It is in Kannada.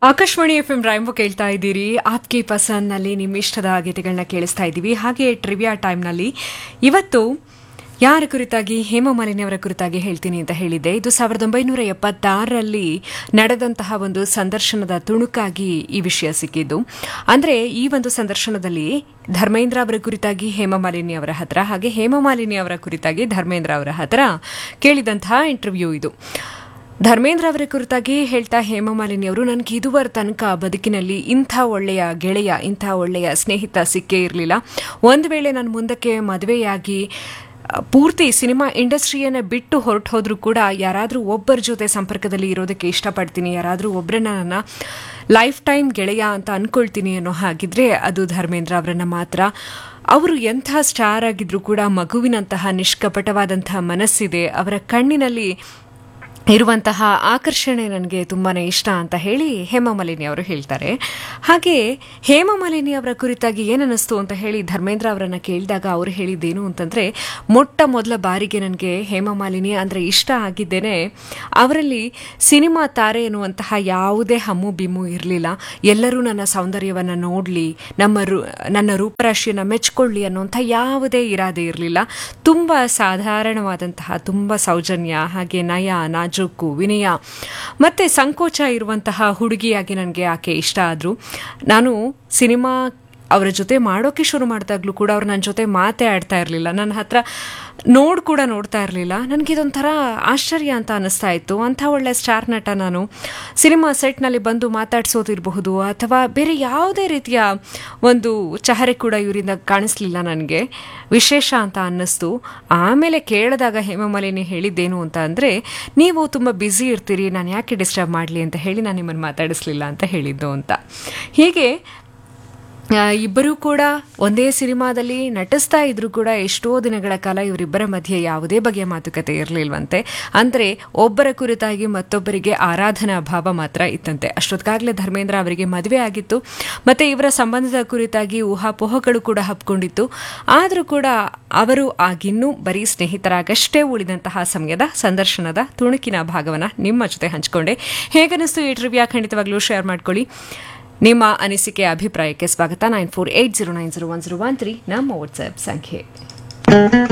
ಆಕಾಶವಾಣಿ ಎಫ್ ಎಂ ರಾಯಂಬ ಕೇಳ್ತಾ ಇದ್ದೀರಿ ಆಪ್ಗೆ ಪಸಂದ್ನಲ್ಲಿ ನಿಮ್ಮ ಇಷ್ಟದ ಗೀತೆಗಳನ್ನ ಕೇಳಿಸ್ತಾ ಇದ್ದೀವಿ ಹಾಗೆ ಟ್ರಿವಿಯಾ ಟೈಮ್ನಲ್ಲಿ ಇವತ್ತು ಯಾರ ಕುರಿತಾಗಿ ಹೇಮಮಾಲಿನಿ ಅವರ ಕುರಿತಾಗಿ ಹೇಳ್ತೀನಿ ಅಂತ ಹೇಳಿದ್ದೆ ಇದು ಸಾವಿರದ ಒಂಬೈನೂರ ಎಪ್ಪತ್ತಾರರಲ್ಲಿ ನಡೆದಂತಹ ಒಂದು ಸಂದರ್ಶನದ ತುಣುಕಾಗಿ ಈ ವಿಷಯ ಸಿಕ್ಕಿದ್ದು ಅಂದ್ರೆ ಈ ಒಂದು ಸಂದರ್ಶನದಲ್ಲಿ ಧರ್ಮೇಂದ್ರ ಅವರ ಕುರಿತಾಗಿ ಹೇಮಮಾಲಿನಿ ಅವರ ಹತ್ರ ಹಾಗೆ ಹೇಮಮಾಲಿನಿ ಅವರ ಕುರಿತಾಗಿ ಧರ್ಮೇಂದ್ರ ಅವರ ಹತ್ರ ಕೇಳಿದಂತಹ ಇಂಟರ್ವ್ಯೂ ಇದು ಧರ್ಮೇಂದ್ರ ಅವರ ಕುರಿತಾಗಿ ಹೇಳ್ತಾ ಹೇಮಮಾಲಿನಿ ಅವರು ನನಗೆ ಇದುವರ ತನಕ ಬದುಕಿನಲ್ಲಿ ಇಂಥ ಒಳ್ಳೆಯ ಗೆಳೆಯ ಇಂಥ ಒಳ್ಳೆಯ ಸ್ನೇಹಿತ ಸಿಕ್ಕೇ ಇರಲಿಲ್ಲ ಒಂದು ವೇಳೆ ನಾನು ಮುಂದಕ್ಕೆ ಮದುವೆಯಾಗಿ ಆ, ಪೂರ್ತಿ ಸಿನಿಮಾ ಇಂಡಸ್ಟ್ರಿಯನ್ನ ಬಿಟ್ಟು ಹೊರಟು ಹೋದ್ರೂ ಕೂಡ ಯಾರಾದರೂ ಒಬ್ಬರ ಜೊತೆ ಸಂಪರ್ಕದಲ್ಲಿ ಇರೋದಕ್ಕೆ ಇಷ್ಟಪಡ್ತೀನಿ ಯಾರಾದರೂ ಒಬ್ಬರನ್ನ ನನ್ನ ಲೈಫ್ ಟೈಮ್ ಗೆಳೆಯ ಅಂತ ಅನ್ಕೊಳ್ತೀನಿ ಅನ್ನೋ ಹಾಗಿದ್ರೆ ಅದು ಧರ್ಮೇಂದ್ರ ಅವರನ್ನ ಮಾತ್ರ ಅವರು ಎಂಥ ಸ್ಟಾರ್ ಆಗಿದ್ರು ಕೂಡ ಮಗುವಿನಂತಹ ನಿಷ್ಕಪಟವಾದಂತಹ ಮನಸ್ಸಿದೆ ಅವರ ಕಣ್ಣಿನಲ್ಲಿ ಇರುವಂತಹ ಆಕರ್ಷಣೆ ನನಗೆ ತುಂಬಾನೇ ಇಷ್ಟ ಅಂತ ಹೇಳಿ ಹೇಮಮಾಲಿನಿ ಅವರು ಹೇಳ್ತಾರೆ ಹಾಗೆ ಹೇಮಮಾಲಿನಿ ಅವರ ಕುರಿತಾಗಿ ಏನನ್ನಿಸ್ತು ಅಂತ ಹೇಳಿ ಧರ್ಮೇಂದ್ರ ಅವರನ್ನ ಕೇಳಿದಾಗ ಅವರು ಹೇಳಿದ್ದೇನು ಅಂತಂದ್ರೆ ಮೊಟ್ಟ ಮೊದಲ ಬಾರಿಗೆ ನನಗೆ ಹೇಮಮಾಲಿನಿ ಅಂದ್ರೆ ಇಷ್ಟ ಆಗಿದ್ದೇನೆ ಅವರಲ್ಲಿ ಸಿನಿಮಾ ತಾರೆ ಎನ್ನುವಂತಹ ಯಾವುದೇ ಹಮ್ಮು ಬಿಮ್ಮು ಇರಲಿಲ್ಲ ಎಲ್ಲರೂ ನನ್ನ ಸೌಂದರ್ಯವನ್ನು ನೋಡಲಿ ನಮ್ಮ ರೂ ನನ್ನ ರೂಪರಾಶಿಯನ್ನು ಮೆಚ್ಕೊಳ್ಳಿ ಅನ್ನುವಂಥ ಯಾವುದೇ ಇರಾದೆ ಇರಲಿಲ್ಲ ತುಂಬ ಸಾಧಾರಣವಾದಂತಹ ತುಂಬ ಸೌಜನ್ಯ ಹಾಗೆ ನಯ ನಾಜೂಕು ವಿನಯ ಮತ್ತು ಸಂಕೋಚ ಇರುವಂತಹ ಹುಡುಗಿಯಾಗಿ ನನಗೆ ಆಕೆ ಇಷ್ಟ ಆದರು ನಾನು ಸಿನಿಮಾ ಅವರ ಜೊತೆ ಮಾಡೋಕೆ ಶುರು ಮಾಡಿದಾಗಲೂ ಕೂಡ ಅವ್ರು ನನ್ನ ಜೊತೆ ಮಾತೇ ಆಡ್ತಾ ಇರಲಿಲ್ಲ ನನ್ನ ಹತ್ರ ನೋಡ್ ಕೂಡ ನೋಡ್ತಾ ಇರಲಿಲ್ಲ ನನಗಿದೊಂಥರ ಆಶ್ಚರ್ಯ ಅಂತ ಅನ್ನಿಸ್ತಾ ಇತ್ತು ಅಂಥ ಒಳ್ಳೆ ಸ್ಟಾರ್ ನಟ ನಾನು ಸಿನಿಮಾ ಸೆಟ್ನಲ್ಲಿ ಬಂದು ಮಾತಾಡ್ಸೋದಿರಬಹುದು ಅಥವಾ ಬೇರೆ ಯಾವುದೇ ರೀತಿಯ ಒಂದು ಚಹರೆ ಕೂಡ ಇವರಿಂದ ಕಾಣಿಸ್ಲಿಲ್ಲ ನನಗೆ ವಿಶೇಷ ಅಂತ ಅನ್ನಿಸ್ತು ಆಮೇಲೆ ಕೇಳಿದಾಗ ಹೇಮಮಾಲಿನಿ ಹೇಳಿದ್ದೇನು ಅಂತ ಅಂದರೆ ನೀವು ತುಂಬ ಬ್ಯುಸಿ ಇರ್ತೀರಿ ನಾನು ಯಾಕೆ ಡಿಸ್ಟರ್ಬ್ ಮಾಡಲಿ ಅಂತ ಹೇಳಿ ನಾನು ನಿಮ್ಮನ್ನು ಮಾತಾಡಿಸ್ಲಿಲ್ಲ ಅಂತ ಹೇಳಿದ್ದು ಅಂತ ಹೀಗೆ ಆ, ಇಬ್ಬರೂ ಕೂಡ ಒಂದೇ ಸಿನಿಮಾದಲ್ಲಿ ನಟಿಸ್ತಾ ಇದ್ರು ಕೂಡ ಎಷ್ಟೋ ದಿನಗಳ ಕಾಲ ಇವರಿಬ್ಬರ ಮಧ್ಯೆ ಯಾವುದೇ ಬಗೆಯ ಮಾತುಕತೆ ಇರಲಿಲ್ವಂತೆ ಅಂದರೆ ಒಬ್ಬರ ಕುರಿತಾಗಿ ಮತ್ತೊಬ್ಬರಿಗೆ ಆರಾಧನಾ ಭಾವ ಮಾತ್ರ ಇತ್ತಂತೆ ಅಷ್ಟೊತ್ತಿಗಾಗಲೇ ಧರ್ಮೇಂದ್ರ ಅವರಿಗೆ ಮದುವೆ ಆಗಿತ್ತು ಮತ್ತೆ ಇವರ ಸಂಬಂಧದ ಕುರಿತಾಗಿ ಊಹಾಪೋಹಗಳು ಕೂಡ ಹಬ್ಕೊಂಡಿತ್ತು ಆದರೂ ಕೂಡ ಅವರು ಆಗಿನ್ನೂ ಬರೀ ಸ್ನೇಹಿತರಾಗಷ್ಟೇ ಉಳಿದಂತಹ ಸಮಯದ ಸಂದರ್ಶನದ ತುಣುಕಿನ ಭಾಗವನ್ನು ನಿಮ್ಮ ಜೊತೆ ಹಂಚಿಕೊಂಡೆ ಹೇಗನಿಸ್ತು ಈ ಟ್ರಿವಿಯಾ ಖಂಡಿತವಾಗ್ಲೂ ಶೇರ್ ಮಾಡ್ಕೊಳ್ಳಿ ನಿಮ್ಮ ಅನಿಸಿಕೆ ಅಭಿಪ್ರಾಯಕ್ಕೆ ಸ್ವಾಗತ nine four eight zero nine zero one zero one three ನಮ್ಮ ವಾಟ್ಸ್ಆಪ್ ಸಂಖ್ಯೆ